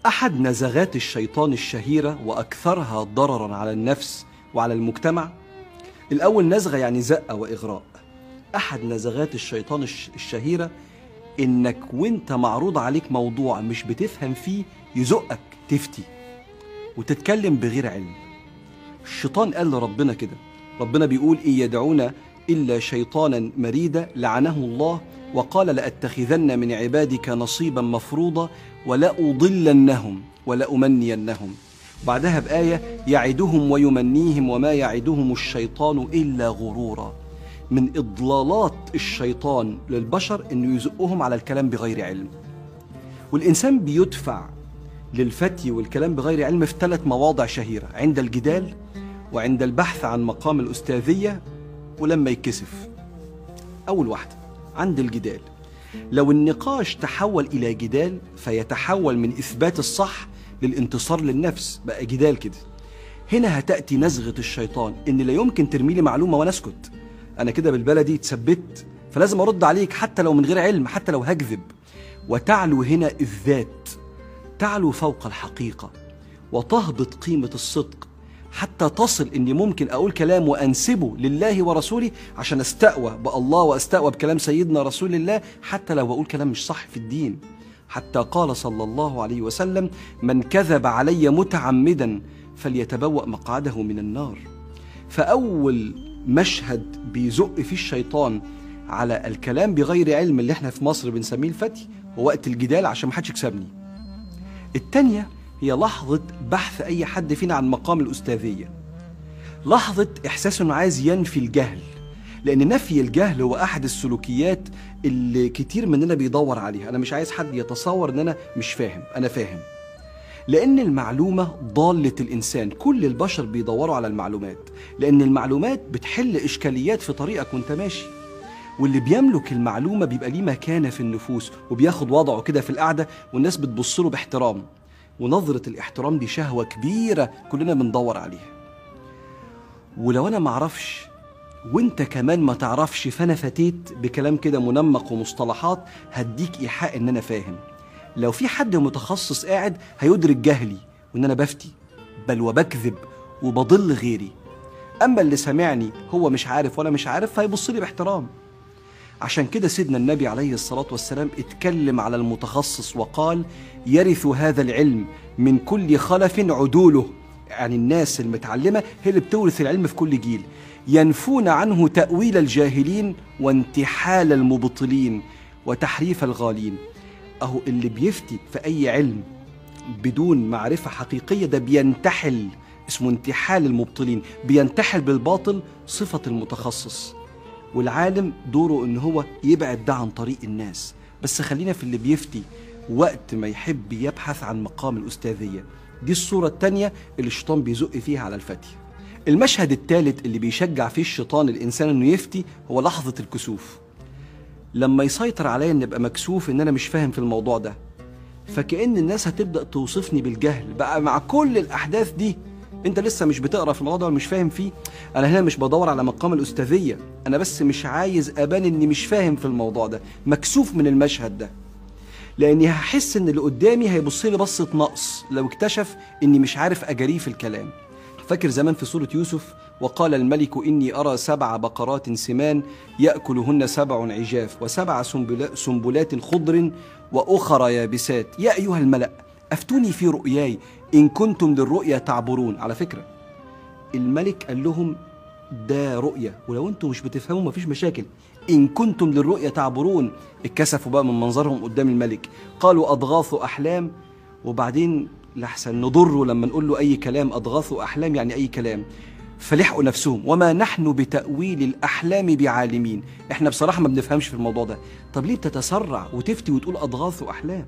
أحد نزغات الشيطان الشهيرة وأكثرها ضررا على النفس وعلى المجتمع الأول نزغة يعني زقة وإغراء أحد نزغات الشيطان الش- الشهيرة إنك وإنت معروض عليك موضوع مش بتفهم فيه يزقك تفتي وتتكلم بغير علم الشيطان قال لربنا كده ربنا بيقول إن يدعون إلا شيطانا مريدا لعنه الله وقال لأتخذن من عبادك نصيبا مفروضا ولأضلنهم ولأمنينهم بعدها بآية يعدهم ويمنيهم وما يعدهم الشيطان إلا غرورا من إضلالات الشيطان للبشر إنه يزقهم على الكلام بغير علم والإنسان بيدفع للفتي والكلام بغير علم في ثلاث مواضع شهيرة عند الجدال وعند البحث عن مقام الأستاذية ولما يتكسف أول واحدة عند الجدال لو النقاش تحول إلى جدال فيتحول من إثبات الصح للانتصار للنفس بقى جدال كده هنا هتأتي نزغة الشيطان إن لا يمكن ترمي لي معلومة وأنا أسكت أنا كده بالبلدي اتثبت فلازم أرد عليك حتى لو من غير علم حتى لو هكذب وتعلو هنا الذات تعلو فوق الحقيقة وتهبط قيمة الصدق حتى تصل اني ممكن اقول كلام وانسبه لله ورسوله عشان استقوى بالله واستقوى بكلام سيدنا رسول الله حتى لو بقول كلام مش صح في الدين حتى قال صلى الله عليه وسلم من كذب علي متعمدا فليتبوأ مقعده من النار فأول مشهد بيزق فيه الشيطان على الكلام بغير علم اللي احنا في مصر بنسميه الفتي هو وقت الجدال عشان محدش يكسبني التانية هي لحظة بحث أي حد فينا عن مقام الأستاذية لحظة إحساس إنه عايز ينفي الجهل لأن نفي الجهل هو أحد السلوكيات اللي كتير مننا بيدور عليها أنا مش عايز حد يتصور إن أنا مش فاهم أنا فاهم لأن المعلومة ضالة الإنسان كل البشر بيدوروا على المعلومات لأن المعلومات بتحل إشكاليات في طريقك وانت ماشي واللي بيملك المعلومة بيبقى ليه مكانة في النفوس وبياخد وضعه كده في القعدة والناس بتبص له باحترام ونظرة الاحترام دي شهوة كبيرة كلنا بندور عليها ولو أنا معرفش وانت كمان ما تعرفش فانا فتيت بكلام كده منمق ومصطلحات هديك ايحاء ان انا فاهم لو في حد متخصص قاعد هيدرك جهلي وان انا بفتي بل وبكذب وبضل غيري اما اللي سمعني هو مش عارف ولا مش عارف فهيبص لي باحترام عشان كده سيدنا النبي عليه الصلاة والسلام اتكلم على المتخصص وقال يرث هذا العلم من كل خلف عدوله يعني الناس المتعلمة هي اللي بتورث العلم في كل جيل ينفون عنه تأويل الجاهلين وانتحال المبطلين وتحريف الغالين أهو اللي بيفتي في أي علم بدون معرفة حقيقية ده بينتحل اسمه انتحال المبطلين بينتحل بالباطل صفة المتخصص والعالم دوره ان هو يبعد ده عن طريق الناس بس خلينا في اللي بيفتي وقت ما يحب يبحث عن مقام الأستاذية دي الصورة التانية اللي الشيطان بيزق فيها على الفتي المشهد الثالث اللي بيشجع فيه الشيطان الإنسان إنه يفتي هو لحظة الكسوف لما يسيطر عليا إن أبقى مكسوف إن أنا مش فاهم في الموضوع ده فكأن الناس هتبدأ توصفني بالجهل بقى مع كل الأحداث دي انت لسه مش بتقرا في الموضوع ده ولا مش فاهم فيه انا هنا مش بدور على مقام الاستاذيه انا بس مش عايز ابان اني مش فاهم في الموضوع ده مكسوف من المشهد ده لاني هحس ان اللي قدامي هيبص لي بصه نقص لو اكتشف اني مش عارف اجاريه في الكلام فاكر زمان في سوره يوسف وقال الملك اني ارى سبع بقرات سمان ياكلهن سبع عجاف وسبع سنبلا- سنبلات خضر واخر يابسات يا ايها الملا افتوني في رؤياي ان كنتم للرؤيا تعبرون على فكره الملك قال لهم ده رؤية ولو انتم مش بتفهموا مفيش مشاكل إن كنتم للرؤيا تعبرون اتكسفوا بقى من منظرهم قدام الملك قالوا أضغاث أحلام وبعدين لحسن نضره لما نقول له أي كلام أضغاث أحلام يعني أي كلام فلحقوا نفسهم وما نحن بتأويل الأحلام بعالمين احنا بصراحة ما بنفهمش في الموضوع ده طب ليه بتتسرع وتفتي وتقول أضغاث أحلام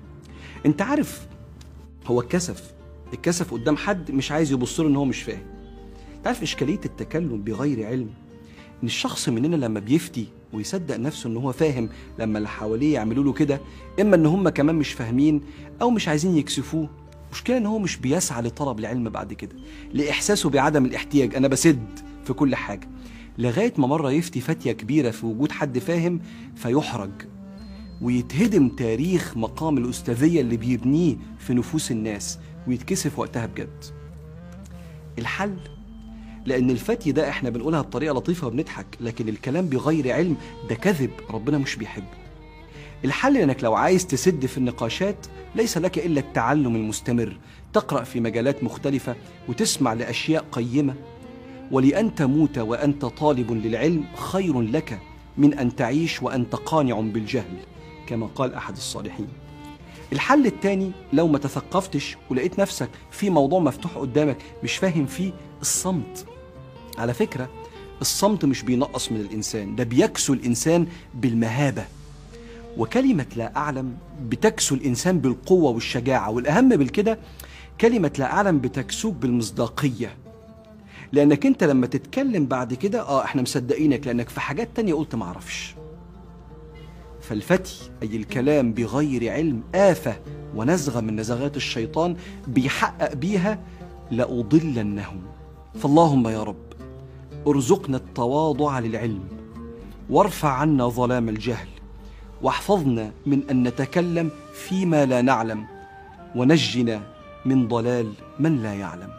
انت عارف هو اتكسف اتكسف قدام حد مش عايز يبص له ان هو مش فاهم تعرف اشكاليه التكلم بغير علم ان الشخص مننا لما بيفتي ويصدق نفسه ان هو فاهم لما اللي حواليه يعملوا له كده اما ان هم كمان مش فاهمين او مش عايزين يكسفوه مشكلة ان هو مش بيسعى لطلب العلم بعد كده لاحساسه بعدم الاحتياج انا بسد في كل حاجه لغايه ما مره يفتي فتيه كبيره في وجود حد فاهم فيحرج ويتهدم تاريخ مقام الأستاذية اللي بيبنيه في نفوس الناس ويتكسف وقتها بجد الحل لأن الفتي ده احنا بنقولها بطريقة لطيفة وبنضحك لكن الكلام بغير علم ده كذب ربنا مش بيحبه الحل انك لو عايز تسد في النقاشات ليس لك الا التعلم المستمر تقرا في مجالات مختلفه وتسمع لاشياء قيمه ولان تموت وانت طالب للعلم خير لك من ان تعيش وانت قانع بالجهل كما قال احد الصالحين الحل الثاني لو ما تثقفتش ولقيت نفسك في موضوع مفتوح قدامك مش فاهم فيه الصمت على فكره الصمت مش بينقص من الانسان ده بيكسو الانسان بالمهابه وكلمة لا أعلم بتكسو الإنسان بالقوة والشجاعة والأهم بالكده كلمة لا أعلم بتكسوك بالمصداقية لأنك أنت لما تتكلم بعد كده آه إحنا مصدقينك لأنك في حاجات تانية قلت معرفش فالفتي أي الكلام بغير علم آفة ونزغة من نزغات الشيطان بيحقق بيها لأضلنهم فاللهم يا رب ارزقنا التواضع للعلم وارفع عنا ظلام الجهل واحفظنا من ان نتكلم فيما لا نعلم ونجنا من ضلال من لا يعلم